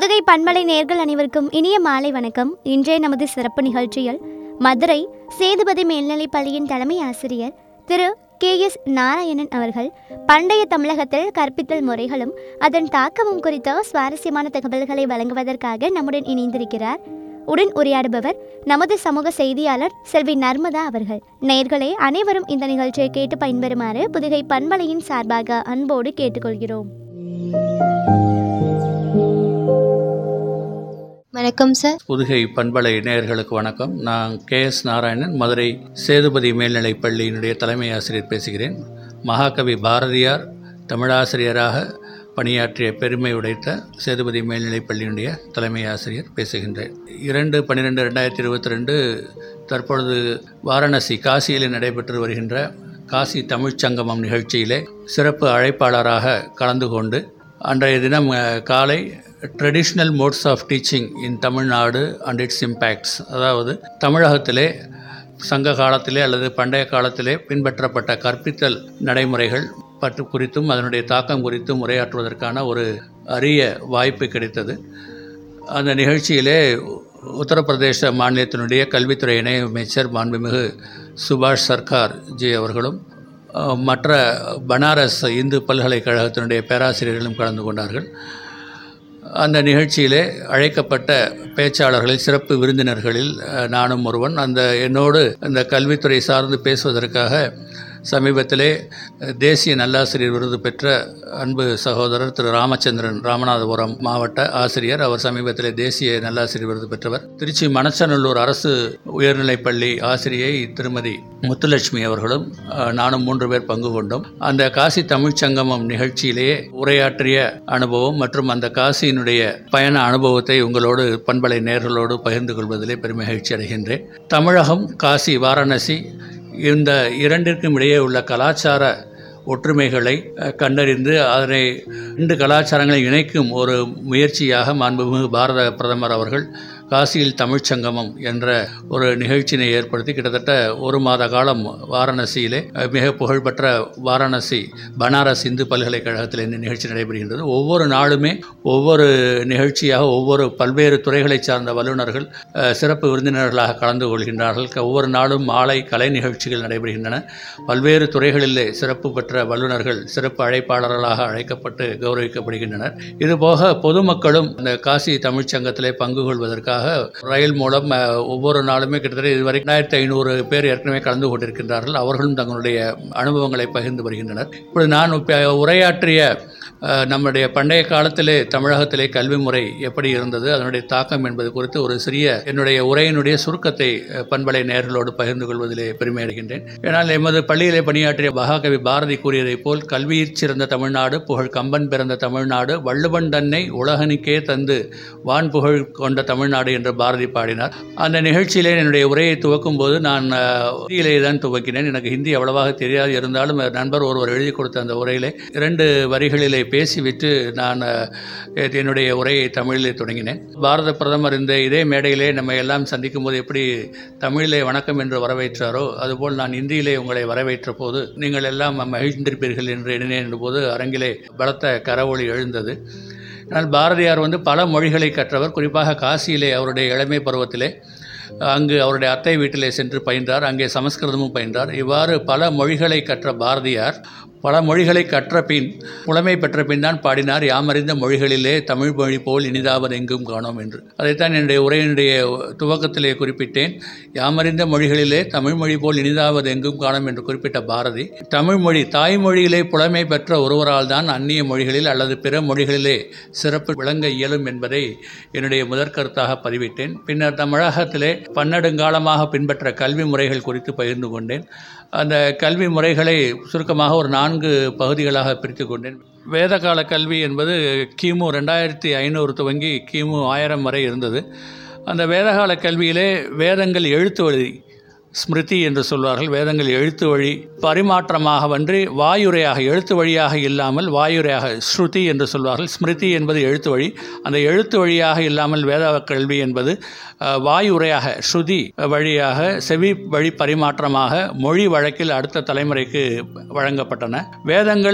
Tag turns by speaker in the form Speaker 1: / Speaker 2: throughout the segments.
Speaker 1: புதுகை பண்பலை நேர்கள் அனைவருக்கும் இனிய மாலை வணக்கம் இன்றைய நமது சிறப்பு நிகழ்ச்சியில் மதுரை சேதுபதி மேல்நிலைப் பள்ளியின் தலைமை ஆசிரியர் திரு கே எஸ் நாராயணன் அவர்கள் பண்டைய தமிழகத்தில் கற்பித்தல் முறைகளும் அதன் தாக்கமும் குறித்த சுவாரஸ்யமான தகவல்களை வழங்குவதற்காக நம்முடன் இணைந்திருக்கிறார் உடன் உரையாடுபவர் நமது சமூக செய்தியாளர் செல்வி நர்மதா அவர்கள் நேர்களே அனைவரும் இந்த நிகழ்ச்சியை கேட்டு பயன்பெறுமாறு புதுகை பண்பலையின் சார்பாக அன்போடு கேட்டுக்கொள்கிறோம்
Speaker 2: வணக்கம் சார்
Speaker 3: புதுகை பண்பலை நேயர்களுக்கு வணக்கம் நான் கே எஸ் நாராயணன் மதுரை சேதுபதி மேல்நிலைப் பள்ளியினுடைய தலைமை ஆசிரியர் பேசுகிறேன் மகாகவி பாரதியார் தமிழாசிரியராக பணியாற்றிய பெருமை உடைத்த சேதுபதி மேல்நிலைப் பள்ளியினுடைய தலைமை ஆசிரியர் பேசுகின்றேன் இரண்டு பன்னிரெண்டு ரெண்டாயிரத்தி இருபத்தி ரெண்டு தற்பொழுது வாரணாசி காசியில் நடைபெற்று வருகின்ற காசி தமிழ்ச் சங்கமம் நிகழ்ச்சியிலே சிறப்பு அழைப்பாளராக கலந்து கொண்டு அன்றைய தினம் அஹ், காலை traditional modes of teaching in Tamil Nadu and it's impacts அதாவது தமிழகத்திலே சங்க காலத்திலே அல்லது பண்டைய காலத்திலே பின்பற்றப்பட்ட கற்பித்தல் நடைமுறைகள் பற்றி குறித்தும் அதனுடைய தாக்கம் குறித்தும் உரையாற்றுவதற்கான ஒரு அரிய வாய்ப்பு கிடைத்தது அந்த நிகழ்ச்சியிலே உத்தரப்பிரதேச மாநிலத்தினுடைய கல்வித்துறை இணையமைச்சர் மாண்புமிகு சுபாஷ் சர்க்கார் ஜி அவர்களும் அஹ், மற்ற பனாரஸ் இந்து பல்கலைக்கழகத்தினுடைய பேராசிரியர்களும் கலந்து கொண்டார்கள் அந்த நிகழ்ச்சியிலே அழைக்கப்பட்ட பேச்சாளர்களில் சிறப்பு விருந்தினர்களில் அஹ், நானும் ஒருவன் அந்த என்னோடு அந்த கல்வித்துறை சார்ந்து பேசுவதற்காக சமீபத்திலே அஹ், தேசிய நல்லாசிரியர் விருது பெற்ற அன்பு சகோதரர் திரு ராமச்சந்திரன் ராமநாதபுரம் மாவட்ட ஆசிரியர் அவர் சமீபத்திலே தேசிய நல்லாசிரியர் விருது பெற்றவர் திருச்சி மணச்சநல்லூர் அரசு உயர்நிலைப்பள்ளி ஆசிரியை திருமதி முத்துலட்சுமி அவர்களும் அஹ், நானும் மூன்று பேர் பங்கு கொண்டோம் அந்த காசி தமிழ்ச் சங்கமம் நிகழ்ச்சியிலேயே உரையாற்றிய அனுபவம் மற்றும் அந்த காசியினுடைய பயண அனுபவத்தை உங்களோடு பண்பலை நேர்களோடு பகிர்ந்து கொள்வதிலே பெருமகிழ்ச்சி அடைகின்றேன் தமிழகம் காசி வாரணாசி இந்த இரண்டிற்கும் இடையே உள்ள கலாச்சார ஒற்றுமைகளை அஹ், கண்டறிந்து அதனை ரெண்டு கலாச்சாரங்களை இணைக்கும் ஒரு முயற்சியாக மாண்புமிகு பாரத பிரதமர் அவர்கள் காசியில் தமிழ்ச் சங்கமம் என்ற ஒரு நிகழ்ச்சியினை ஏற்படுத்தி கிட்டத்தட்ட ஒரு மாத காலம் வாரணாசியிலே அஹ், மிக புகழ்பெற்ற வாரணாசி பனாரஸ் இந்து பல்கலைக்கழகத்தில் இந்த நிகழ்ச்சி நடைபெறுகின்றது ஒவ்வொரு நாளுமே ஒவ்வொரு நிகழ்ச்சியாக ஒவ்வொரு பல்வேறு துறைகளைச் சார்ந்த வல்லுநர்கள் அஹ், சிறப்பு விருந்தினர்களாக கலந்து கொள்கின்றார்கள் க- ஒவ்வொரு நாளும் மாலை கலை நிகழ்ச்சிகள் நடைபெறுகின்றன பல்வேறு துறைகளிலே சிறப்பு பெற்ற வல்லுநர்கள் சிறப்பு அழைப்பாளர்களாக அழைக்கப்பட்டு கௌரவிக்கப்படுகின்றனர் இதுபோக பொதுமக்களும் இந்த காசி தமிழ்ச் சங்கத்திலே பங்கு கொள்வதற்காக ரயில் மூலம் அஹ், ஒவ்வொரு நாளுமே கிட்டத்தட்ட இதுவரை ரெண்டாயிரத்தி ஐநூறு பேர் ஏற்கனவே கலந்து கொண்டிருக்கின்றார்கள் அவர்களும் தங்களுடைய அனுபவங்களை பகிர்ந்து வருகின்றனர் இப்பொழுது நான் இப்ப உரையாற்றிய அஹ், நம்முடைய பண்டைய காலத்திலே தமிழகத்திலே கல்வி முறை எப்படி இருந்தது அதனுடைய தாக்கம் என்பது குறித்து ஒரு சிறிய என்னுடைய உரையினுடைய சுருக்கத்தை அஹ், பண்பலை நேர்களோடு பகிர்ந்து கொள்வதிலே பெருமை அடைகின்றேன் ஏனால் எமது பள்ளியிலே பணியாற்றிய மகாகவி பாரதி கூறியதைப் போல் கல்வியிற் சிறந்த தமிழ்நாடு புகழ் கம்பன் பிறந்த தமிழ்நாடு வள்ளுவன் தன்னை உலகனுக்கே தந்து வான் புகழ் கொண்ட தமிழ்நாடு என்று பாரதி பாடினார் அந்த நிகழ்ச்சியிலே என்னுடைய உரையை துவக்கும் போது நான் அஹ், ஹிந்தியிலே தான் துவக்கினேன் எனக்கு ஹிந்தி அவ்வளவாக தெரியாது இருந்தாலும் நண்பர் ஒருவர் எழுதி கொடுத்த அந்த உரையிலே இரண்டு வரிகளிலே பேசிவிட்டு நான் அஹ், என்னுடைய உரையை தமிழிலே தொடங்கினேன் பாரத பிரதமர் இந்த இதே மேடையிலே நம்ம எல்லாம் சந்திக்கும் போது எப்படி தமிழிலே வணக்கம் என்று வரவேற்றாரோ அதுபோல் நான் இந்தியிலே உங்களை வரவேற்ற போது நீங்கள் எல்லாம் மகிழ்ந்திருப்பீர்கள் என்று எண்ணினேன் என்ற போது அரங்கிலே பலத்த கரவொளி எழுந்தது ஆனால் பாரதியார் வந்து பல மொழிகளை கற்றவர் குறிப்பாக காசியிலே அவருடைய இளமை பருவத்திலே அங்கு அவருடைய அத்தை வீட்டிலே சென்று பயின்றார் அங்கே சமஸ்கிருதமும் பயின்றார் இவ்வாறு பல மொழிகளை கற்ற பாரதியார் பல மொழிகளை கற்ற பின் புலமை பெற்ற பின் தான் பாடினார் யாமறிந்த மொழிகளிலே தமிழ் மொழி போல் இனிதாவது எங்கும் காணோம் என்று அதைத்தான் என்னுடைய உரையினுடைய துவக்கத்திலே குறிப்பிட்டேன் யாமறிந்த மொழிகளிலே தமிழ் மொழி போல் இனிதாவது எங்கும் காணோம் என்று குறிப்பிட்ட பாரதி தமிழ் மொழி தாய்மொழியிலே புலமை பெற்ற ஒருவரால் தான் அந்நிய மொழிகளில் அல்லது பிற மொழிகளிலே சிறப்பு விளங்க இயலும் என்பதை என்னுடைய முதற்கருத்தாக பதிவிட்டேன் பின்னர் தமிழகத்திலே பன்னெடுங்காலமாக பின்பற்ற கல்வி முறைகள் குறித்து பகிர்ந்து கொண்டேன் அந்த கல்வி முறைகளை சுருக்கமாக ஒரு நான்கு பகுதிகளாக பிரித்து கொண்டேன் வேதகால கல்வி என்பது கிமு ரெண்டாயிரத்தி ஐநூறு துவங்கி கிமு ஆயிரம் வரை இருந்தது அந்த வேதகால கல்வியிலே வேதங்கள் எழுத்து வழி ஸ்மிருதி என்று சொல்வார்கள் வேதங்கள் எழுத்து வழி பரிமாற்றமாக வன்றி வாயுரையாக எழுத்து வழியாக இல்லாமல் வாயுரையாக ஸ்ருதி என்று சொல்வார்கள் ஸ்மிருதி என்பது எழுத்து வழி அந்த எழுத்து வழியாக இல்லாமல் வேத கல்வி என்பது அஹ், வாயுரையாக ஸ்ருதி வழியாக செவி வழி பரிமாற்றமாக மொழி வழக்கில் அடுத்த தலைமுறைக்கு வழங்கப்பட்டன வேதங்கள்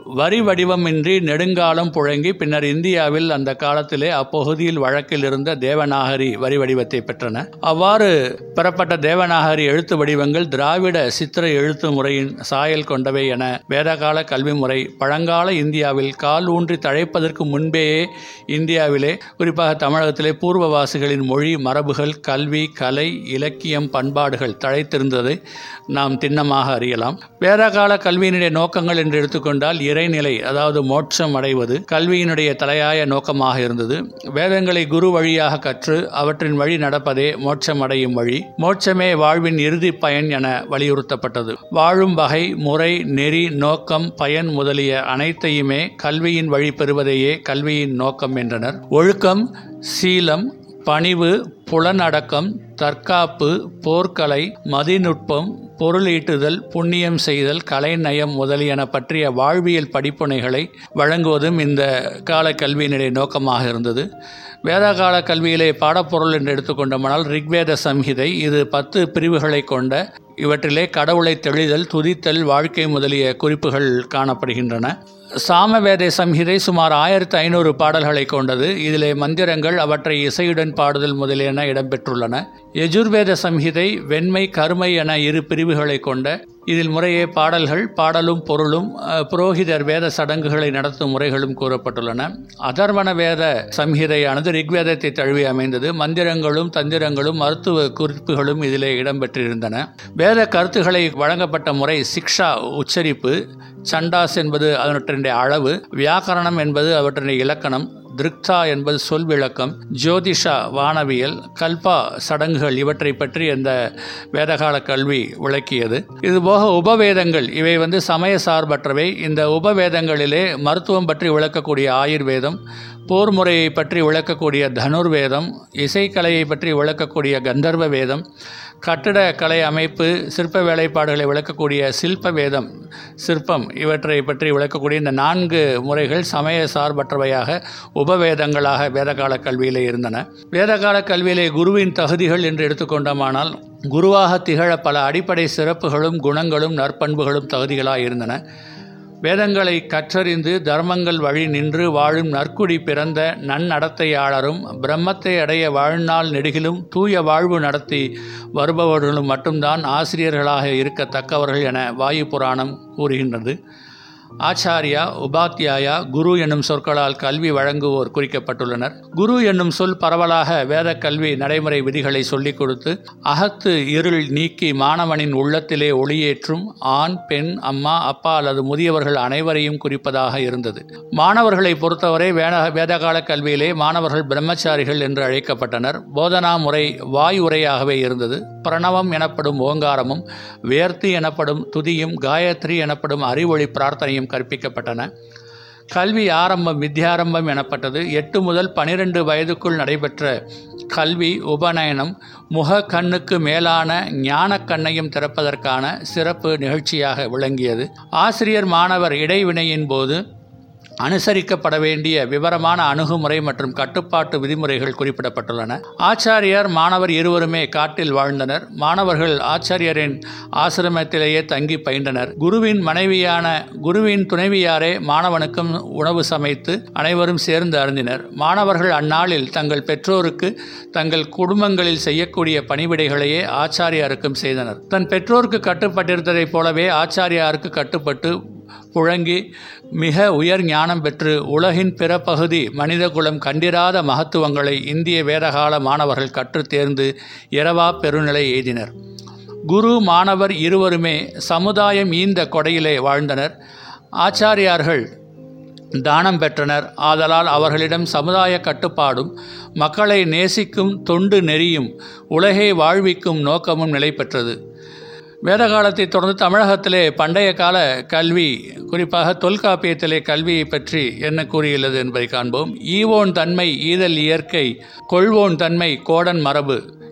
Speaker 3: வரி வடிவமின்றி நெடுங்காலம் புழங்கி பின்னர் இந்தியாவில் அந்த காலத்திலே அப்பகுதியில் வழக்கில் இருந்த தேவநாகரி வரி வடிவத்தை பெற்றன அவ்வாறு பெறப்பட்ட தேவநாகரி எழுத்து வடிவங்கள் திராவிட சித்திர எழுத்து முறையின் சாயல் கொண்டவை என வேதகால கல்வி முறை பழங்கால இந்தியாவில் கால் ஊன்றி தழைப்பதற்கு முன்பேயே இந்தியாவிலே குறிப்பாக தமிழகத்திலே பூர்வவாசிகளின் மொழி மரபுகள் கல்வி கலை இலக்கியம் பண்பாடுகள் தழைத்திருந்ததை நாம் திண்ணமாக அறியலாம் வேதகால கல்வியினுடைய நோக்கங்கள் என்று எடுத்துக்கொண்டால் இறைநிலை அதாவது மோட்சம் அடைவது கல்வியினுடைய தலையாய நோக்கமாக இருந்தது வேதங்களை குரு வழியாக கற்று அவற்றின் வழி நடப்பதே மோட்சம் அடையும் வழி மோட்சமே வாழ்வின் இறுதி பயன் என வலியுறுத்தப்பட்டது வாழும் வகை முறை நெறி நோக்கம் பயன் முதலிய அனைத்தையுமே கல்வியின் வழி பெறுவதையே கல்வியின் நோக்கம் என்றனர் ஒழுக்கம் சீலம் பணிவு புலனடக்கம் தற்காப்பு போர்க்கலை மதிநுட்பம் பொருளீட்டுதல் புண்ணியம் செய்தல் கலைநயம் முதலியன பற்றிய வாழ்வியல் படிப்புனைகளை வழங்குவதும் இந்த கால கல்வியினுடைய நோக்கமாக இருந்தது வேதகால கல்வியிலே பாடப்பொருள் என்று எடுத்துக்கொண்டோமானால் ரிக்வேத சம்ஹிதை இது பத்து பிரிவுகளை கொண்ட இவற்றிலே கடவுளை தெளிதல் துதித்தல் வாழ்க்கை முதலிய குறிப்புகள் காணப்படுகின்றன சாமவேத சம்ஹிதை சுமார் ஆயிரத்து ஐநூறு பாடல்களை கொண்டது இதிலே மந்திரங்கள் அவற்றை இசையுடன் பாடுதல் முதலியன இடம்பெற்றுள்ளன யஜுர்வேத சம்ஹிதை வெண்மை கருமை என இரு பிரிவுகளை கொண்ட இதில் முறையே பாடல்கள் பாடலும் பொருளும் அஹ், புரோகிதர் வேத சடங்குகளை நடத்தும் முறைகளும் கூறப்பட்டுள்ளன அதர்வண வேத சம்ஹிதையானது ரிக்வேதத்தை தழுவி அமைந்தது மந்திரங்களும் தந்திரங்களும் மருத்துவ குறிப்புகளும் இதிலே இடம்பெற்றிருந்தன வேத கருத்துக்களை வழங்கப்பட்ட முறை சிக்ஷா உச்சரிப்பு சண்டாஸ் என்பது அவற்றினுடைய அளவு வியாக்கரணம் என்பது அவற்றினுடைய இலக்கணம் திருக்தா என்பது சொல் விளக்கம் ஜோதிஷா வானவியல் கல்பா சடங்குகள் இவற்றை பற்றி இந்த வேதகால கல்வி விளக்கியது இதுபோக உபவேதங்கள் இவை வந்து சமய சார்பற்றவை இந்த உபவேதங்களிலே மருத்துவம் பற்றி விளக்கக்கூடிய ஆயுர்வேதம் போர் முறையை பற்றி விளக்கக்கூடிய தனுர்வேதம் இசைக்கலையை பற்றி விளக்கக்கூடிய கந்தர்வ வேதம் கட்டிடக்கலை அமைப்பு சிற்ப வேலைப்பாடுகளை விளக்கக்கூடிய சில்ப வேதம் சிற்பம் இவற்றை பற்றி விளக்கக்கூடிய இந்த நான்கு முறைகள் சமய சார்பற்றவையாக உபவேதங்களாக வேதகால கல்வியிலே இருந்தன வேதகால கல்வியிலே குருவின் தகுதிகள் என்று எடுத்துக்கொண்டோமானால் குருவாக திகழ பல அடிப்படை சிறப்புகளும் குணங்களும் நற்பண்புகளும் தகுதிகளாக இருந்தன வேதங்களை கற்றறிந்து தர்மங்கள் வழி நின்று வாழும் நற்குடி பிறந்த நன்னடத்தையாளரும் பிரம்மத்தை அடைய வாழ்நாள் நெடுகிலும் தூய வாழ்வு நடத்தி வருபவர்களும் மட்டும்தான் ஆசிரியர்களாக இருக்கத்தக்கவர்கள் என வாயு புராணம் கூறுகின்றது ஆச்சாரியா உபாத்தியாயா குரு என்னும் சொற்களால் கல்வி வழங்குவோர் குறிக்கப்பட்டுள்ளனர் குரு என்னும் சொல் பரவலாக வேத கல்வி நடைமுறை விதிகளை சொல்லிக் கொடுத்து அகத்து இருள் நீக்கி மாணவனின் உள்ளத்திலே ஒளியேற்றும் ஆண் பெண் அம்மா அப்பா அல்லது முதியவர்கள் அனைவரையும் குறிப்பதாக இருந்தது மாணவர்களை பொறுத்தவரை வேத வேதகால கல்வியிலே மாணவர்கள் பிரம்மச்சாரிகள் என்று அழைக்கப்பட்டனர் போதனா முறை வாய் உரையாகவே இருந்தது பிரணவம் எனப்படும் ஓங்காரமும் வேர்த்தி எனப்படும் துதியும் காயத்ரி எனப்படும் அறிவொளி பிரார்த்தனையும் கற்பிக்கப்பட்டன கல்வி ஆரம்பம் வித்யாரம்பம் எனப்பட்டது எட்டு முதல் பனிரெண்டு வயதுக்குள் நடைபெற்ற கல்வி உபநயனம் முக கண்ணுக்கு மேலான ஞானக் கண்ணையும் திறப்பதற்கான சிறப்பு நிகழ்ச்சியாக விளங்கியது ஆசிரியர் மாணவர் இடைவினையின் போது அனுசரிக்கப்பட வேண்டிய விவரமான அணுகுமுறை மற்றும் கட்டுப்பாட்டு விதிமுறைகள் குறிப்பிடப்பட்டுள்ளன ஆச்சாரியர் மாணவர் இருவருமே காட்டில் வாழ்ந்தனர் மாணவர்கள் ஆச்சாரியரின் ஆசிரமத்திலேயே தங்கி பயின்றனர் குருவின் மனைவியான குருவின் துணைவியாரே மாணவனுக்கும் உணவு சமைத்து அனைவரும் சேர்ந்து அருந்தினர் மாணவர்கள் அந்நாளில் தங்கள் பெற்றோருக்கு தங்கள் குடும்பங்களில் செய்யக்கூடிய பணிவிடைகளையே ஆச்சாரியாருக்கும் செய்தனர் தன் பெற்றோருக்கு கட்டுப்பட்டிருந்ததைப் போலவே ஆச்சாரியாருக்கு கட்டுப்பட்டு புழங்கி மிக உயர் ஞானம் பெற்று உலகின் பிற பகுதி மனிதகுலம் கண்டிராத மகத்துவங்களை இந்திய வேதகால மாணவர்கள் கற்றுத் தேர்ந்து இரவா பெருநிலை எய்தினர் குரு மாணவர் இருவருமே சமுதாயம் ஈந்த கொடையிலே வாழ்ந்தனர் ஆச்சாரியார்கள் தானம் பெற்றனர் ஆதலால் அவர்களிடம் சமுதாய கட்டுப்பாடும் மக்களை நேசிக்கும் தொண்டு நெறியும் உலகை வாழ்விக்கும் நோக்கமும் நிலை பெற்றது வேத காலத்தை தொடர்ந்து தமிழகத்திலே பண்டைய கால கல்வி குறிப்பாக தொல்காப்பியத்திலே கல்வியை பற்றி என்ன கூறியுள்ளது என்பதை காண்போம் ஈவோன் தன்மை ஈதல் இயற்கை கொள்வோன் தன்மை கோடன் மரபு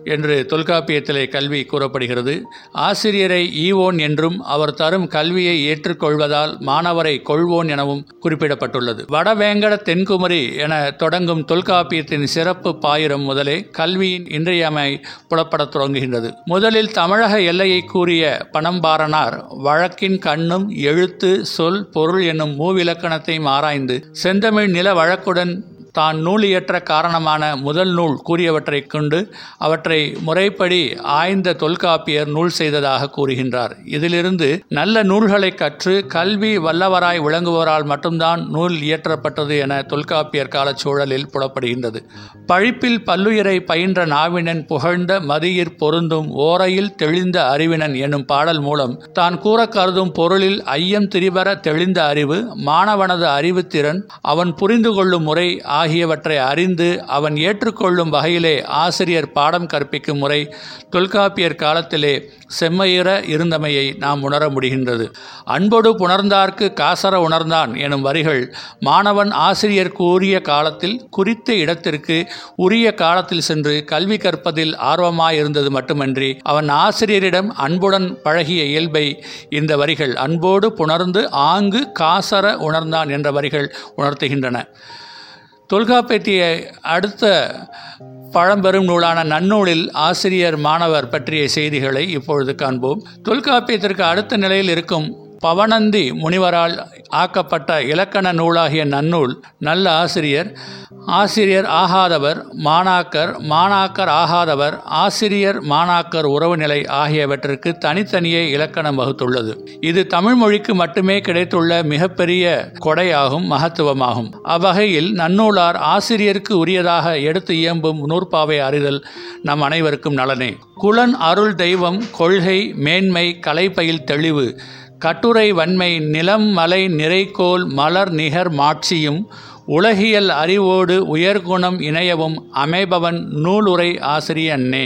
Speaker 3: என்று தொல்காப்பியத்திலே கல்வி கூறப்படுகிறது ஆசிரியரை ஈவோன் என்றும் அவர் தரும் கல்வியை ஏற்றுக்கொள்வதால் மாணவரை கொள்வோன் எனவும் குறிப்பிடப்பட்டுள்ளது வடவேங்கட தென்குமரி என தொடங்கும் தொல்காப்பியத்தின் சிறப்பு பாயிரம் முதலே கல்வியின் இன்றையமை புலப்படத் தொடங்குகின்றது முதலில் தமிழக எல்லையை கூறிய பணம்பாரனார் வழக்கின் கண்ணும் எழுத்து சொல் பொருள் என்னும் மூவிலக்கணத்தையும் ஆராய்ந்து செந்தமிழ் நில வழக்குடன் தான் நூல் இயற்ற காரணமான முதல் நூல் கூறியவற்றைக் கொண்டு அவற்றை முறைப்படி ஆய்ந்த தொல்காப்பியர் நூல் செய்ததாக கூறுகின்றார் இதிலிருந்து நல்ல நூல்களை கற்று கல்வி வல்லவராய் விளங்குவோரால் மட்டும்தான் நூல் இயற்றப்பட்டது என தொல்காப்பியர் காலச் சூழலில் புலப்படுகின்றது பழிப்பில் பல்லுயிரை பயின்ற நாவினன் புகழ்ந்த மதியிற் பொருந்தும் ஓரையில் தெளிந்த அறிவினன் என்னும் பாடல் மூலம் தான் கூற கருதும் பொருளில் ஐயம் திரிபர தெளிந்த அறிவு மாணவனது அறிவுத்திறன் அவன் புரிந்து கொள்ளும் முறை ஆகியவற்றை அறிந்து அவன் ஏற்றுக்கொள்ளும் வகையிலே ஆசிரியர் பாடம் கற்பிக்கும் முறை தொல்காப்பியர் காலத்திலே செம்மையிற இருந்தமையை நாம் உணர முடிகின்றது அன்பொடு புணர்ந்தார்க்கு காசர உணர்ந்தான் எனும் வரிகள் மாணவன் ஆசிரியர் கூறிய காலத்தில் குறித்த இடத்திற்கு உரிய காலத்தில் சென்று கல்வி கற்பதில் ஆர்வமாயிருந்தது மட்டுமன்றி அவன் ஆசிரியரிடம் அன்புடன் பழகிய இயல்பை இந்த வரிகள் அன்போடு புணர்ந்து ஆங்கு காசர உணர்ந்தான் என்ற வரிகள் உணர்த்துகின்றன தொல்காப்பியத்திய அடுத்த பழம்பெரும் நூலான நன்னூலில் ஆசிரியர் மாணவர் பற்றிய செய்திகளை இப்பொழுது காண்போம் தொல்காப்பியத்திற்கு அடுத்த நிலையில் இருக்கும் பவனந்தி முனிவரால் ஆக்கப்பட்ட இலக்கண நூலாகிய நன்னூல் நல்ல ஆசிரியர் ஆசிரியர் ஆகாதவர் மாணாக்கர் மாணாக்கர் ஆகாதவர் ஆசிரியர் மாணாக்கர் உறவுநிலை ஆகியவற்றிற்கு தனித்தனியே இலக்கணம் வகுத்துள்ளது இது தமிழ் மொழிக்கு மட்டுமே கிடைத்துள்ள மிகப்பெரிய கொடையாகும் மகத்துவமாகும் அவ்வகையில் நன்னூலார் ஆசிரியருக்கு உரியதாக எடுத்து இயம்பும் நூற்பாவை அறிதல் நம் அனைவருக்கும் நலனே குலன் அருள் தெய்வம் கொள்கை மேன்மை கலைப்பயில் தெளிவு கட்டுரை வன்மை நிலம் மலை நிறைகோல் மலர் நிகர் மாட்சியும் உலகியல் அறிவோடு உயர்குணம் இணையவும் அமைபவன் நூலுரை ஆசிரியன்னே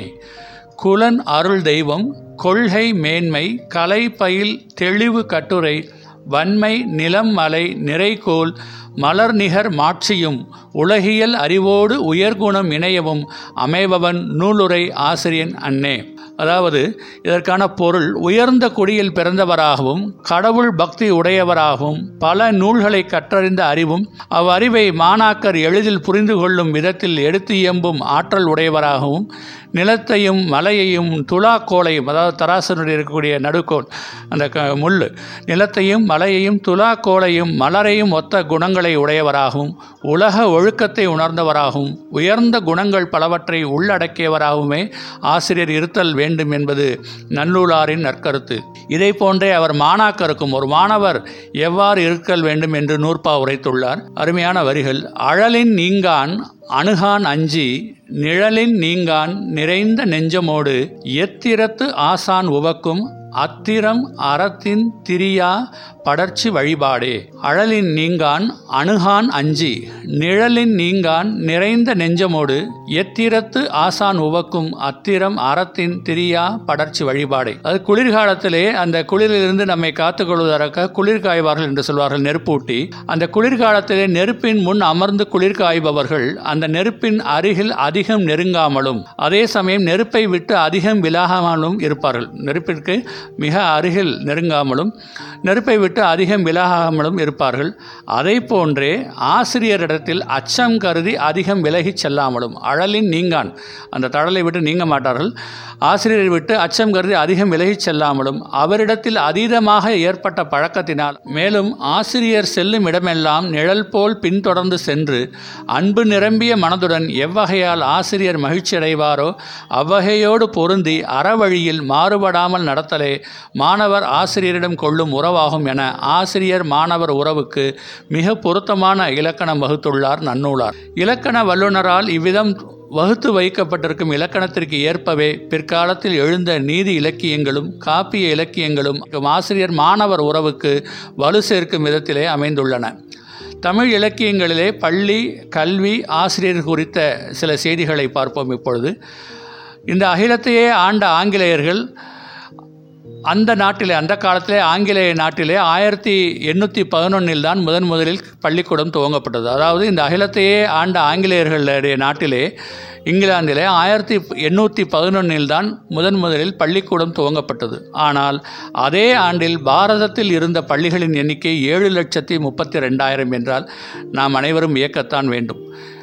Speaker 3: குலன் அருள் தெய்வம் கொள்கை மேன்மை கலை பயில் தெளிவு கட்டுரை வன்மை நிலம் மலை நிறைகோல் மலர் நிகர் மாட்சியும் உலகியல் அறிவோடு உயர்குணம் இணையவும் அமைபவன் நூலுரை ஆசிரியன் அன்னே அதாவது இதற்கான பொருள் உயர்ந்த குடியில் பிறந்தவராகவும் கடவுள் பக்தி உடையவராகவும் பல நூல்களை கற்றறிந்த அறிவும் அவ்வறிவை மாணாக்கர் எளிதில் புரிந்து கொள்ளும் விதத்தில் எடுத்து இயம்பும் ஆற்றல் உடையவராகவும் நிலத்தையும் மலையையும் துலாக்கோளையும் அதாவது தராசனுடைய இருக்கக்கூடிய நடுக்கோள் அந்த க முள் நிலத்தையும் மலையையும் துலாக்கோளையும் மலரையும் ஒத்த குணங்களை உடையவராகவும் உலக ஒழுக்கத்தை உணர்ந்தவராகவும் உயர்ந்த குணங்கள் பலவற்றை உள்ளடக்கியவராகவுமே ஆசிரியர் இருத்தல் வேண்டும் என்பது நல்லூலாரின் நற்கருத்து இதை போன்றே அவர் மாணாக்கருக்கும் ஒரு மாணவர் எவ்வாறு இருக்கல் வேண்டும் என்று நூற்பா உரைத்துள்ளார் அருமையான வரிகள் அழலின் நீங்கான் அணுகான் அஞ்சி நிழலின் நீங்கான் நிறைந்த நெஞ்சமோடு எத்திரத்து ஆசான் உவக்கும் அத்திரம் அறத்தின் திரியா படர்ச்சி வழிபாடே அழலின் நீங்கான் அணுகான் அஞ்சி நிழலின் நீங்கான் நிறைந்த நெஞ்சமோடு எத்திரத்து ஆசான் உவக்கும் அத்திரம் அறத்தின் திரியா படர்ச்சி வழிபாடே அது குளிர்காலத்திலே அந்த குளிரிலிருந்து நம்மை காத்துக்கொள்வதற்காக குளிர் காய்வார்கள் என்று சொல்வார்கள் நெருப்பூட்டி அந்த குளிர்காலத்திலே நெருப்பின் முன் அமர்ந்து குளிர் காய்பவர்கள் அந்த நெருப்பின் அருகில் அதிகம் நெருங்காமலும் அதே சமயம் நெருப்பை விட்டு அதிகம் விலகாமலும் இருப்பார்கள் நெருப்பிற்கு மிக அருகில் நெருங்காமலும் நெருப்பை விட்டு அதிகம் விலகாமலும் இருப்பார்கள் அதை போன்றே ஆசிரியரிடத்தில் அச்சம் கருதி அதிகம் விலகிச் செல்லாமலும் அழலின் நீங்கான் அந்த தழலை விட்டு நீங்க மாட்டார்கள் ஆசிரியரை விட்டு அச்சம் கருதி அதிகம் விலகிச் செல்லாமலும் அவரிடத்தில் அதீதமாக ஏற்பட்ட பழக்கத்தினால் மேலும் ஆசிரியர் செல்லும் இடமெல்லாம் நிழல் போல் பின்தொடர்ந்து சென்று அன்பு நிரம்பிய மனதுடன் எவ்வகையால் ஆசிரியர் மகிழ்ச்சி அடைவாரோ அவ்வகையோடு பொருந்தி அறவழியில் மாறுபடாமல் நடத்தலே மாணவர் ஆசிரியரிடம் கொள்ளும் உறவாகும் என ஆசிரியர் மாணவர் உறவுக்கு மிக பொருத்தமான இலக்கணம் வகுத்துள்ளார் நன்னூலார் இலக்கண வல்லுநரால் இவ்விதம் வகுத்து வைக்கப்பட்டிருக்கும் இலக்கணத்திற்கு ஏற்பவே பிற்காலத்தில் எழுந்த நீதி இலக்கியங்களும் காப்பிய இலக்கியங்களும் ஆசிரியர் மாணவர் உறவுக்கு வலு சேர்க்கும் விதத்திலே அமைந்துள்ளன தமிழ் இலக்கியங்களிலே பள்ளி கல்வி ஆசிரியர் குறித்த சில செய்திகளை பார்ப்போம் இப்பொழுது இந்த அகிலத்தையே ஆண்ட ஆங்கிலேயர்கள் அந்த நாட்டிலே அந்த காலத்திலே ஆங்கிலேய நாட்டிலே ஆயிரத்தி எண்ணூற்றி பதினொன்றில் தான் முதன் முதலில் பள்ளிக்கூடம் துவங்கப்பட்டது அதாவது இந்த அகிலத்தையே ஆண்ட ஆங்கிலேயர்களுடைய நாட்டிலே இங்கிலாந்திலே ஆயிரத்தி எண்ணூற்றி பதினொன்றில் தான் முதன் முதலில் பள்ளிக்கூடம் துவங்கப்பட்டது ஆனால் அதே ஆண்டில் பாரதத்தில் இருந்த பள்ளிகளின் எண்ணிக்கை ஏழு லட்சத்தி முப்பத்தி ரெண்டாயிரம் என்றால் நாம் அனைவரும் இயக்கத்தான் வேண்டும்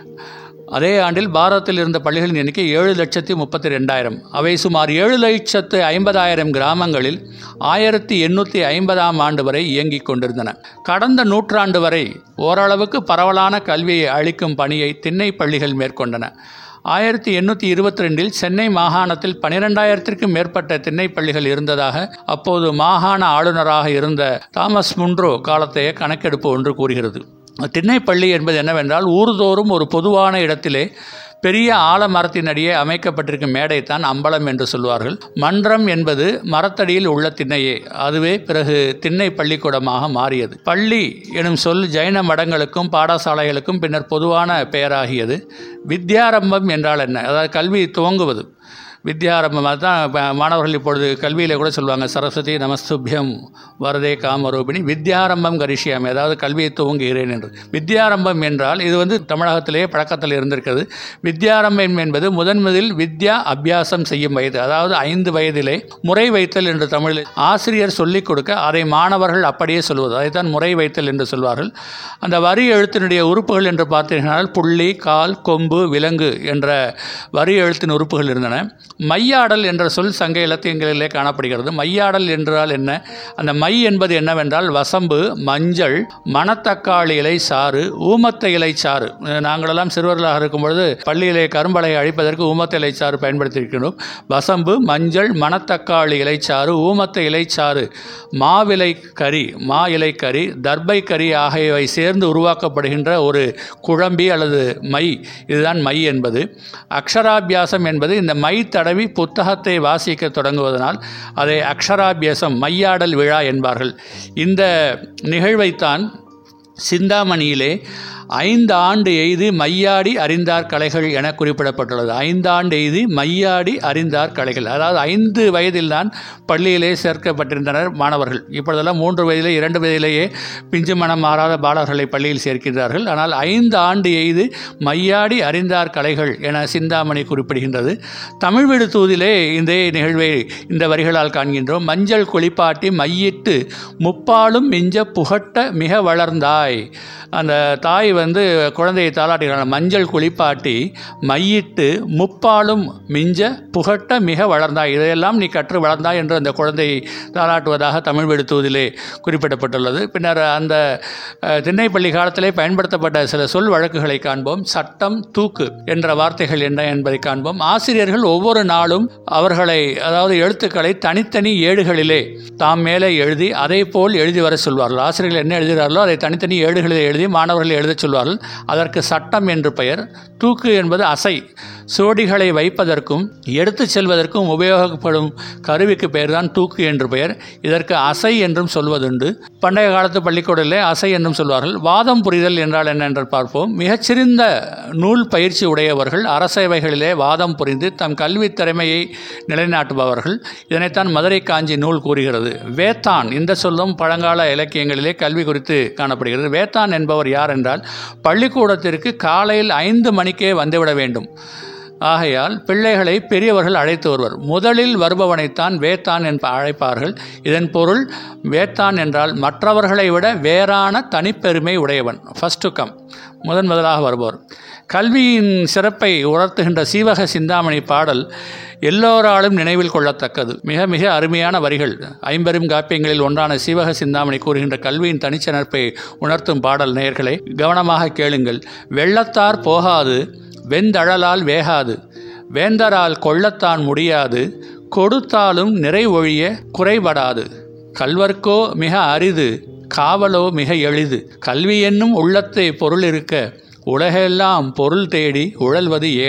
Speaker 3: அதே ஆண்டில் பாரதத்தில் இருந்த பள்ளிகளின் எண்ணிக்கை ஏழு லட்சத்தி முப்பத்தி ரெண்டாயிரம் அவை சுமார் ஏழு லட்சத்து ஐம்பதாயிரம் கிராமங்களில் ஆயிரத்தி எண்ணூற்றி ஐம்பதாம் ஆண்டு வரை இயங்கிக் கொண்டிருந்தன கடந்த நூற்றாண்டு வரை ஓரளவுக்கு பரவலான கல்வியை அளிக்கும் பணியை திண்ணை பள்ளிகள் மேற்கொண்டன ஆயிரத்தி எண்ணூற்றி இருபத்தி ரெண்டில் சென்னை மாகாணத்தில் பனிரெண்டாயிரத்திற்கும் மேற்பட்ட திண்ணை பள்ளிகள் இருந்ததாக அப்போது மாகாண ஆளுநராக இருந்த தாமஸ் முன்ட்ரோ காலத்தைய கணக்கெடுப்பு ஒன்று கூறுகிறது திண்ணைப்பள்ளி என்பது என்னவென்றால் ஊர்தோறும் ஒரு பொதுவான இடத்திலே பெரிய ஆலமரத்தினடியே அமைக்கப்பட்டிருக்கும் மேடைத்தான் அம்பலம் என்று சொல்வார்கள் மன்றம் என்பது மரத்தடியில் உள்ள திண்ணையே அதுவே பிறகு திண்ணை பள்ளிக்கூடமாக மாறியது பள்ளி எனும் சொல் ஜைன மடங்களுக்கும் பாடசாலைகளுக்கும் பின்னர் பொதுவான பெயராகியது வித்யாரம்பம் என்றால் என்ன அதாவது கல்வி துவங்குவது வித்யாரம்பம் அதுதான் இப்ப மாணவர்கள் இப்பொழுது கல்வியில் கூட சொல்லுவாங்க சரஸ்வதி நமஸ்துபியம் வரதே காமரூபிணி வித்யாரம்பம் கரிஷ்யாமி அதாவது கல்வியை துவங்குகிறேன் என்று வித்யாரம்பம் என்றால் இது வந்து தமிழகத்திலேயே பழக்கத்தில் இருந்திருக்கிறது வித்யாரம்பம் என்பது முதன் முதலில் வித்யா அபியாசம் செய்யும் வயது அதாவது ஐந்து வயதிலே முறை வைத்தல் என்று தமிழில் ஆசிரியர் சொல்லிக் கொடுக்க அதை மாணவர்கள் அப்படியே சொல்வது அதைத்தான் முறை வைத்தல் என்று சொல்வார்கள் அந்த வரி எழுத்தினுடைய உறுப்புகள் என்று பார்த்தீர்கள் புள்ளி கால் கொம்பு விலங்கு என்ற வரி எழுத்தின் உறுப்புகள் இருந்தன மையாடல் என்ற சொல் சங்க இலக்கியங்களிலே காணப்படுகிறது மையாடல் என்றால் என்ன அந்த மை என்பது என்னவென்றால் வசம்பு மஞ்சள் மணத்தக்காளி இலை சாறு ஊமத்த இலை சாறு நாங்களெல்லாம் சிறுவர்களாக இருக்கும் பொழுது பள்ளியிலே கரும்பலை அழிப்பதற்கு ஊமத்த இலை சாறு பயன்படுத்தியிருக்கிறோம் வசம்பு மஞ்சள் மணத்தக்காளி இலைச்சாறு ஊமத்த இலைச்சாறு மாவிலை கறி மா இலை கறி தர்பை கறி ஆகியவை சேர்ந்து உருவாக்கப்படுகின்ற ஒரு குழம்பி அல்லது மை இதுதான் மை என்பது அக்ஷராபியாசம் என்பது இந்த மை தடவி புத்தகத்தை வாசிக்க தொடங்குவதனால் அதை அக்ஷராபியாசம் மையாடல் விழா என்பார்கள் இந்த நிகழ்வைத்தான் சிந்தாமணியிலே ஐந்து ஆண்டு எய்து மையாடி அறிந்தார் கலைகள் என குறிப்பிடப்பட்டுள்ளது ஐந்தாண்டு எய்தி மையாடி அறிந்தார் கலைகள் அதாவது ஐந்து வயதில்தான் பள்ளியிலே சேர்க்கப்பட்டிருந்தனர் மாணவர்கள் இப்பொழுதெல்லாம் மூன்று வயதிலே இரண்டு வயதிலேயே பிஞ்சு மனம் மாறாத பாலர்களை பள்ளியில் சேர்க்கின்றார்கள் ஆனால் ஐந்து ஆண்டு எய்து மையாடி அறிந்தார் கலைகள் என சிந்தாமணி குறிப்பிடுகின்றது தமிழ் வீடு தூதிலே இந்த நிகழ்வை இந்த வரிகளால் காண்கின்றோம் மஞ்சள் குளிப்பாட்டி மையிட்டு முப்பாலும் மிஞ்ச புகட்ட மிக வளர்ந்தாய் அந்த தாய் வந்து குழந்தையை தாளாட்டுகிறாங்க மஞ்சள் குளிப்பாட்டி மையிட்டு முப்பாலும் மிஞ்ச புகட்ட மிக வளர்ந்தாய் இதையெல்லாம் நீ கற்று வளர்ந்தாய் என்று அந்த குழந்தையை தாளாட்டுவதாக தமிழ் வெடுத்துவதிலே குறிப்பிடப்பட்டுள்ளது பின்னர் அந்த அஹ், திண்ணைப்பள்ளி காலத்திலே பயன்படுத்தப்பட்ட சில சொல் வழக்குகளை காண்போம் சட்டம் தூக்கு என்ற வார்த்தைகள் என்ன என்பதை காண்போம் ஆசிரியர்கள் ஒவ்வொரு நாளும் அவர்களை அதாவது எழுத்துக்களை தனித்தனி ஏடுகளிலே தாம் மேலே எழுதி அதை போல் எழுதி வர சொல்வார்கள் ஆசிரியர்கள் என்ன எழுதுகிறார்களோ அதை தனித்தனி ஏடுகளில் எழுதி மாணவர்கள் எழுதச் சொல்வார்கள் அதற்கு சட்டம் என்று பெயர் தூக்கு என்பது அசை சோடிகளை வைப்பதற்கும் எடுத்துச் செல்வதற்கும் உபயோகப்படும் கருவிக்கு பெயர்தான் தூக்கு என்று பெயர் இதற்கு அசை என்றும் சொல்வதுண்டு பண்டைய காலத்து பள்ளிக்கூடத்திலே அசை என்றும் சொல்வார்கள் வாதம் புரிதல் என்றால் என்ன என்று பார்ப்போம் மிகச்சிறந்த நூல் பயிற்சி உடையவர்கள் அரசவைகளிலே வாதம் புரிந்து தம் கல்வித் திறமையை நிலைநாட்டுபவர்கள் இதனைத்தான் மதுரை காஞ்சி நூல் கூறுகிறது வேத்தான் இந்த சொல்லும் பழங்கால இலக்கியங்களிலே கல்வி குறித்து காணப்படுகிறது வேத்தான் என்பவர் யார் என்றால் பள்ளிக்கூடத்திற்கு காலையில் ஐந்து மணிக்கே வந்துவிட வேண்டும் ஆகையால் பிள்ளைகளை பெரியவர்கள் அழைத்து வருவர் முதலில் வருபவனைத்தான் வேத்தான் என்ப அழைப்பார்கள் இதன் பொருள் வேத்தான் என்றால் மற்றவர்களை விட வேறான தனிப்பெருமை உடையவன் ஃபர்ஸ்ட் டு கம் முதன் முதலாக வருபவர் கல்வியின் சிறப்பை உணர்த்துகின்ற சீவக சிந்தாமணி பாடல் எல்லோராலும் நினைவில் கொள்ளத்தக்கது மிக மிக அருமையான வரிகள் ஐம்பெரும் காப்பியங்களில் ஒன்றான சீவக சிந்தாமணி கூறுகின்ற கல்வியின் தனிச்சிறப்பை உணர்த்தும் பாடல் நேயர்களை கவனமாக கேளுங்கள் வெள்ளத்தார் போகாது வெந்தழலால் வேகாது வேந்தரால் கொள்ளத்தான் முடியாது கொடுத்தாலும் நிறைவொழிய குறைபடாது கல்வர்க்கோ மிக அரிது காவலோ மிக எளிது கல்வி என்னும் உள்ளத்தை பொருள் இருக்க உலகெல்லாம் பொருள் தேடி உழல்வது ஏனோ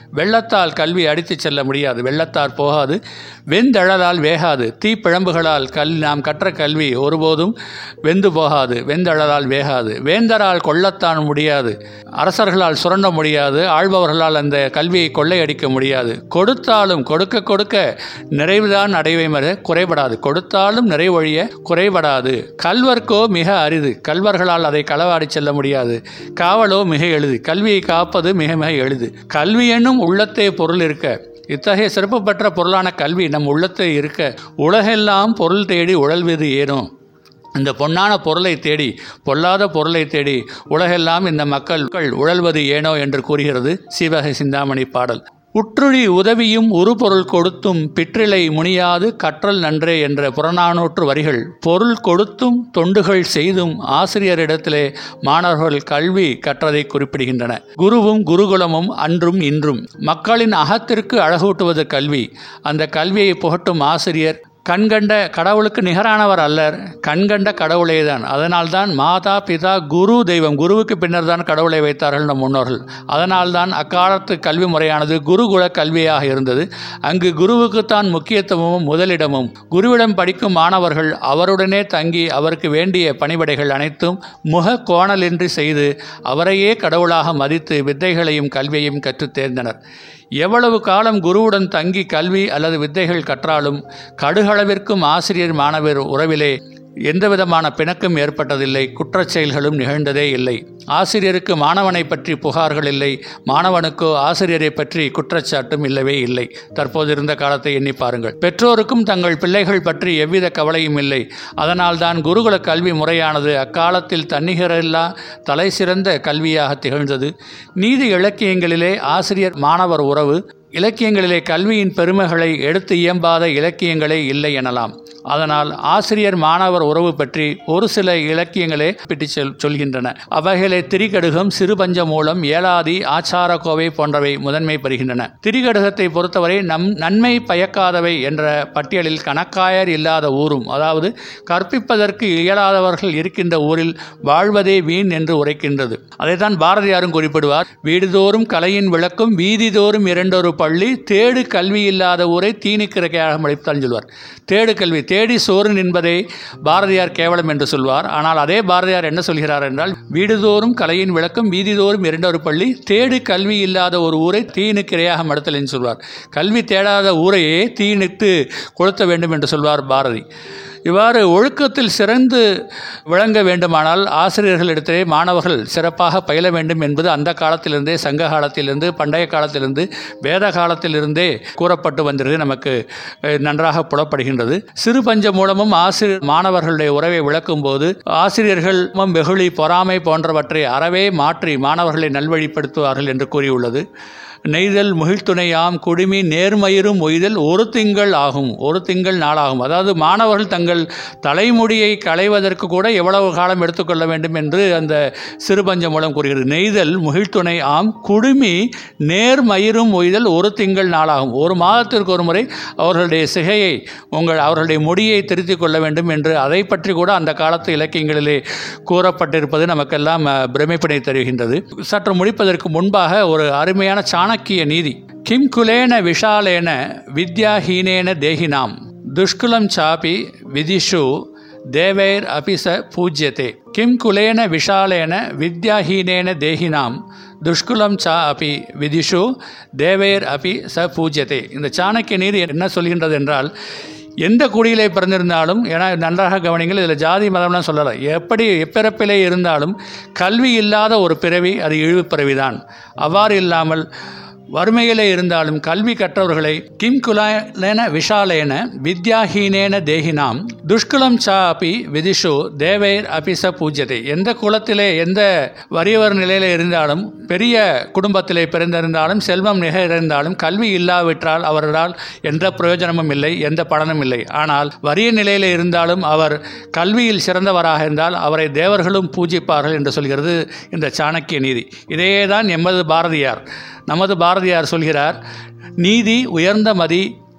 Speaker 3: வெள்ளத்தால் கல்வி அடித்துச் செல்ல முடியாது வெள்ளத்தால் போகாது வெந்தழலால் வேகாது தீப்பிழம்புகளால் கல் நாம் கற்ற கல்வி ஒருபோதும் வெந்து போகாது வெந்தழலால் வேகாது வேந்தரால் கொள்ளத்தான் முடியாது அரசர்களால் சுரண்ட முடியாது ஆள்பவர்களால் அந்த கல்வியை கொள்ளையடிக்க முடியாது கொடுத்தாலும் கொடுக்க கொடுக்க நிறைவுதான் அடைவை மற குறைபடாது கொடுத்தாலும் நிறைவொழிய குறைபடாது கல்வர்க்கோ மிக அரிது கல்வர்களால் அதை களவாடி செல்ல முடியாது காவலோ மிக எளிது கல்வியை காப்பது மிக மிக எளிது கல்வி என்னும் உள்ளத்தே பொருள் இருக்க இத்தகைய சிறப்பு பெற்ற பொருளான கல்வி நம் உள்ளத்தை இருக்க உலகெல்லாம் பொருள் தேடி உழல்வது ஏனோ இந்த பொன்னான பொருளை தேடி பொல்லாத பொருளை தேடி உலகெல்லாம் இந்த மக்கள் உழல்வது ஏனோ என்று கூறுகிறது சீவகை சிந்தாமணி பாடல் உற்றுழி உதவியும் உருபொருள் கொடுத்தும் பிற்றிலை முனியாது கற்றல் நன்றே என்ற புறநானூற்று வரிகள் பொருள் கொடுத்தும் தொண்டுகள் செய்தும் ஆசிரியரிடத்திலே மாணவர்கள் கல்வி கற்றதை குறிப்பிடுகின்றன குருவும் குருகுலமும் அன்றும் இன்றும் மக்களின் அகத்திற்கு அழகூட்டுவது கல்வி அந்த கல்வியை புகட்டும் ஆசிரியர் கண்கண்ட கடவுளுக்கு நிகரானவர் அல்லர் கண்கண்ட கடவுளே தான் அதனால்தான் மாதா பிதா குரு தெய்வம் குருவுக்கு பின்னர் தான் கடவுளை வைத்தார்கள் நம் முன்னோர்கள் அதனால்தான் அக்காலத்து கல்வி முறையானது குருகுல கல்வியாக இருந்தது அங்கு குருவுக்குத்தான் முக்கியத்துவமும் முதலிடமும் குருவிடம் படிக்கும் மாணவர்கள் அவருடனே தங்கி அவருக்கு வேண்டிய பணிவிடைகள் அனைத்தும் முக கோணலின்றி செய்து அவரையே கடவுளாக மதித்து வித்தைகளையும் கல்வியையும் கற்றுத் தேர்ந்தனர் எவ்வளவு காலம் குருவுடன் தங்கி கல்வி அல்லது வித்தைகள் கற்றாலும் கடுகளவிற்கும் ஆசிரியர் மாணவர் உறவிலே எந்தவிதமான பிணக்கும் ஏற்பட்டதில்லை குற்றச் செயல்களும் நிகழ்ந்ததே இல்லை ஆசிரியருக்கு மாணவனை பற்றி புகார்கள் இல்லை மாணவனுக்கோ ஆசிரியரை பற்றி குற்றச்சாட்டும் இல்லவே இல்லை தற்போது இருந்த காலத்தை எண்ணி பாருங்கள் பெற்றோருக்கும் தங்கள் பிள்ளைகள் பற்றி எவ்வித கவலையும் இல்லை அதனால்தான் குருகுல கல்வி முறையானது அக்காலத்தில் தன்னிகரில்லா தலை சிறந்த கல்வியாக திகழ்ந்தது நீதி இலக்கியங்களிலே ஆசிரியர் மாணவர் உறவு இலக்கியங்களிலே கல்வியின் பெருமைகளை எடுத்து இயம்பாத இலக்கியங்களே இல்லை எனலாம் அதனால் ஆசிரியர் மாணவர் உறவு பற்றி ஒரு சில இலக்கியங்களே பிட்டி சொல் சொல்கின்றன அவைகளை திரிகடுகம் சிறுபஞ்ச மூலம் ஏலாதி ஆச்சார கோவை போன்றவை முதன்மை பெறுகின்றன திரிகடுகத்தை பொறுத்தவரை நம் நன்மை பயக்காதவை என்ற பட்டியலில் கணக்காயர் இல்லாத ஊரும் அதாவது கற்பிப்பதற்கு இயலாதவர்கள் இருக்கின்ற ஊரில் வாழ்வதே வீண் என்று உரைக்கின்றது அதைத்தான் பாரதியாரும் குறிப்பிடுவார் வீடுதோறும் கலையின் விளக்கும் வீதிதோறும் இரண்டொரு பள்ளி தேடு கல்வி இல்லாத ஊரை தீனிக்கிறையாக மழைத்தான் சொல்வார் தேடு கல்வி தேடி சோறு நின்பதை பாரதியார் கேவலம் என்று சொல்வார் ஆனால் அதே பாரதியார் என்ன சொல்கிறார் என்றால் வீடுதோறும் கலையின் விளக்கம் வீதிதோறும் இரண்டொரு பள்ளி தேடு கல்வி இல்லாத ஒரு ஊரை தீனுக்கு இரையாக மடுத்தல் என்று சொல்வார் கல்வி தேடாத ஊரையே தீனிட்டு கொளுத்த வேண்டும் என்று சொல்வார் பாரதி இவ்வாறு ஒழுக்கத்தில் சிறந்து விளங்க வேண்டுமானால் ஆசிரியர்களிடத்திலே மாணவர்கள் சிறப்பாக பயில வேண்டும் என்பது அந்த காலத்திலிருந்தே சங்க காலத்திலிருந்து பண்டைய காலத்திலிருந்து வேத காலத்திலிருந்தே கூறப்பட்டு வந்திருது நமக்கு அஹ், நன்றாக புலப்படுகின்றது சிறு பஞ்ச மூலமும் ஆசிரியர் மாணவர்களுடைய உறவை விளக்கும் போது ஆசிரியர்கள் வெகுளி பொறாமை போன்றவற்றை அறவே மாற்றி மாணவர்களை நல்வழிப்படுத்துவார்கள் என்று கூறியுள்ளது நெய்தல் முகிழ்த்துணையாம் குடுமி நேர்மயிரும் ஒய்தல் ஒரு திங்கள் ஆகும் ஒரு திங்கள் நாளாகும் அதாவது மாணவர்கள் தங்கள் தலைமுடியை களைவதற்கு கூட எவ்வளவு காலம் எடுத்துக்கொள்ள வேண்டும் என்று அந்த சிறுபஞ்சம் மூலம் கூறுகிறது நெய்தல் முகிழ்த்துணை ஆம் குடுமி நேர்மயிரும் ஒய்தல் ஒரு திங்கள் நாளாகும் ஒரு மாதத்திற்கு ஒரு முறை அவர்களுடைய சிகையை உங்கள் அவர்களுடைய முடியை திருத்திக் கொள்ள வேண்டும் என்று அதை பற்றி கூட அந்த காலத்து இலக்கியங்களிலே கூறப்பட்டிருப்பது நமக்கெல்லாம் அஹ், பிரமிப்பினை தருகின்றது சற்று முடிப்பதற்கு முன்பாக ஒரு அருமையான சாணக்கிய நீதி கிம் குலேன விஷாலேன வித்யாஹீனேன தேகினாம் துஷ்குலம் சாபி விதிஷு தேவைர் அபி ச பூஜ்யதே கிம் குலேன விஷாலேன வித்யாஹீனேன தேகினாம் துஷ்குலம் சா அபி விதிஷு தேவைர் அபி ச பூஜ்யதே இந்த சாணக்கிய நீதி என்ன சொல்கின்றது என்றால் எந்த குடியிலே பிறந்திருந்தாலும் ஏன்னா நன்றாக கவனிங்கள் இதில் ஜாதி மதம்லாம் சொல்லலை எப்படி எப்பிறப்பிலே இருந்தாலும் கல்வி இல்லாத ஒரு பிறவி அது இழிவு பிறவிதான் அவ்வாறு இல்லாமல் வறுமையிலே இருந்தாலும் கல்வி கற்றவர்களை கிம் குலேன விஷாலேன வித்யாஹீனேன தேகினாம் துஷ்குலம் சா அபி விதிஷு தேவைர் அபிச பூஜ்யதை எந்த குலத்திலே எந்த வறியவர் நிலையில இருந்தாலும் பெரிய குடும்பத்திலே பிறந்திருந்தாலும் செல்வம் மிக இருந்தாலும் கல்வி இல்லாவிட்டால் அவர்களால் எந்த பிரயோஜனமும் இல்லை எந்த பலனும் இல்லை ஆனால் வறிய நிலையில இருந்தாலும் அவர் கல்வியில் சிறந்தவராக இருந்தால் அவரை தேவர்களும் பூஜிப்பார்கள் என்று சொல்கிறது இந்த சாணக்கிய நீதி இதையே தான் எமது பாரதியார் நமது பாரதியார் சொல்கிறார் நீதி உயர்ந்த மதி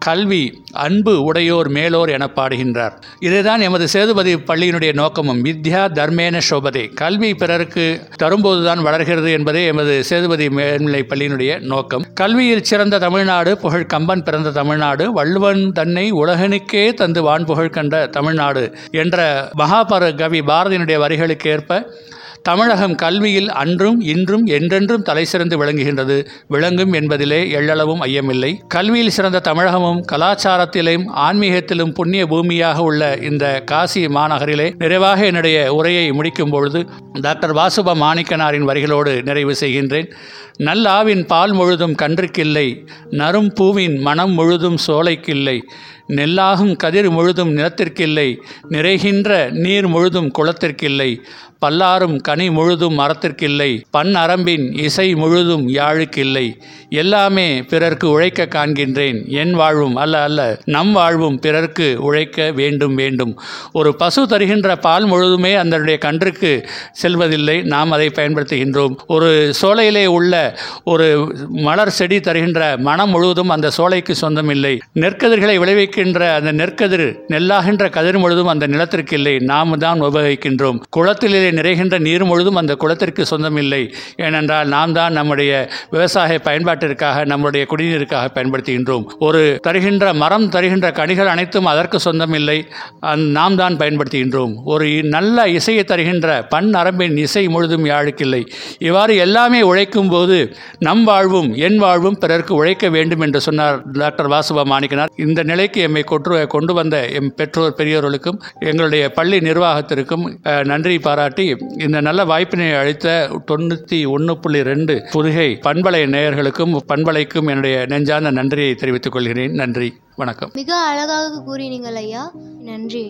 Speaker 3: கல்வி அன்பு உடையோர் மேலோர் என பாடுகின்றார் இதுதான் எமது சேதுபதி பள்ளியினுடைய நோக்கமும் வித்யா தர்மேன சோபதே கல்வி பிறருக்கு தரும்போதுதான் வளர்கிறது என்பதே எமது சேதுபதி மேல்நிலை பள்ளியினுடைய நோக்கம் கல்வியில் சிறந்த தமிழ்நாடு புகழ் கம்பன் பிறந்த தமிழ்நாடு வள்ளுவன் தன்னை உலகனுக்கே தந்து வான்புகழ் கண்ட தமிழ்நாடு என்ற மகாபர கவி பாரதியினுடைய வரிகளுக்கு ஏற்ப தமிழகம் கல்வியில் அன்றும் இன்றும் என்றென்றும் தலைசிறந்து விளங்குகின்றது விளங்கும் என்பதிலே எள்ளளவும் ஐயமில்லை கல்வியில் சிறந்த தமிழகமும் கலாச்சாரத்திலும் ஆன்மீகத்திலும் புண்ணிய பூமியாக உள்ள இந்த காசி மாநகரிலே நிறைவாக என்னுடைய உரையை முடிக்கும் பொழுது டாக்டர் வாசுப மாணிக்கனாரின் வரிகளோடு நிறைவு செய்கின்றேன் நல்லாவின் பால் முழுதும் கன்றுக்கில்லை நரும் பூவின் மனம் முழுதும் சோலைக்கில்லை நெல்லாகும் கதிர் முழுதும் நிலத்திற்கில்லை நிறைகின்ற நீர் முழுதும் குளத்திற்கில்லை பல்லாரும் கனி முழுதும் மரத்திற்கில்லை பன் அரம்பின் இசை முழுதும் யாழுக்கில்லை எல்லாமே பிறர்க்கு உழைக்க காண்கின்றேன் என் வாழ்வும் அல்ல அல்ல நம் வாழ்வும் பிறர்க்கு உழைக்க வேண்டும் வேண்டும் ஒரு பசு தருகின்ற பால் முழுதுமே அதனுடைய கன்றுக்கு செல்வதில்லை நாம் அதை பயன்படுத்துகின்றோம் ஒரு சோலையிலே உள்ள ஒரு மலர் செடி தருகின்ற மனம் முழுவதும் அந்த சோலைக்கு சொந்தமில்லை நெற்கதிர்களை விளைவிக்கின்ற அந்த நெற்கதிர் நெல்லாகின்ற கதிர் முழுதும் அந்த நிலத்திற்கு இல்லை நாம் தான் உபயோகிக்கின்றோம் குளத்திலே நிறைகின்ற நீர் முழுதும் அந்த குளத்திற்கு சொந்தமில்லை ஏனென்றால் நாம் தான் நம்முடைய விவசாய பயன்பாட்டிற்காக நம்முடைய குடிநீருக்காக பயன்படுத்துகின்றோம் ஒரு தருகின்ற மரம் தருகின்ற கனிகள் அனைத்தும் அதற்கு சொந்தமில்லை அந் நாம் தான் பயன்படுத்துகின்றோம் ஒரு நல்ல இசையை தருகின்ற பன் நரம்பின் இசை முழுதும் யாழுக்கில்லை இவ்வாறு எல்லாமே உழைக்கும் போது நம் வாழ்வும் என் வாழ்வும் பிறருக்கு உழைக்க வேண்டும் என்று சொன்னார் டாக்டர் வாசுபா மாணிக்கனார் இந்த நிலைக்கு எம்மை கொன்று கொண்டு வந்த எம் பெற்றோர் பெரியோர்களுக்கும் எங்களுடைய பள்ளி நிர்வாகத்திற்கும் அஹ், நன்றி பாராட்டி இந்த நல்ல வாய்ப்பினை அளித்த தொண்ணூற்றி ஒன்று புள்ளி ரெண்டு புதுகை பண்பலை நேயர்களுக்கும் பண்பலைக்கும் என்னுடைய நெஞ்சார்ந்த நன்றியை தெரிவித்துக் கொள்கிறேன் நன்றி வணக்கம்
Speaker 2: மிக அழகாக கூறினீங்கள் ஐயா நன்றி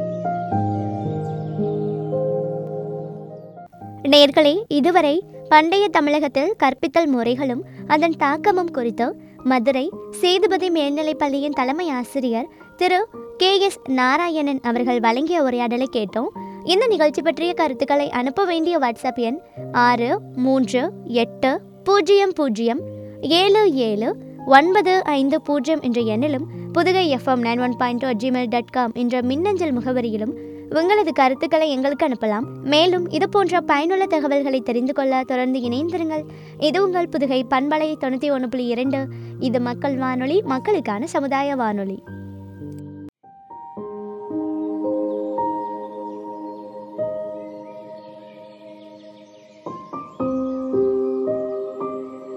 Speaker 1: நேர்களே இதுவரை பண்டைய தமிழகத்தில் கற்பித்தல் முறைகளும் அதன் தாக்கமும் குறித்து மதுரை சேதுபதி மேல்நிலைப் பள்ளியின் தலைமை ஆசிரியர் திரு கே எஸ் நாராயணன் அவர்கள் வழங்கிய உரையாடலை கேட்டோம் இந்த நிகழ்ச்சி பற்றிய கருத்துக்களை அனுப்ப வேண்டிய வாட்ஸ்அப் எண் ஆறு மூன்று எட்டு பூஜ்ஜியம் பூஜ்ஜியம் ஏழு ஏழு ஒன்பது ஐந்து பூஜ்ஜியம் என்ற எண்ணிலும் Pudukai FM nine one point two Gmail dot com என்ற மின்னஞ்சல் முகவரியிலும் உங்களது கருத்துக்களை எங்களுக்கு அனுப்பலாம் மேலும் இது போன்ற பயனுள்ள தகவல்களை தெரிந்து கொள்ள தொடர்ந்து இணைந்திருங்கள் இது உங்கள் புதுகை பண்பலை தொண்ணூற்றி ஒன்று புள்ளி இரண்டு இது மக்கள் வானொலி மக்களுக்கான சமுதாய வானொலி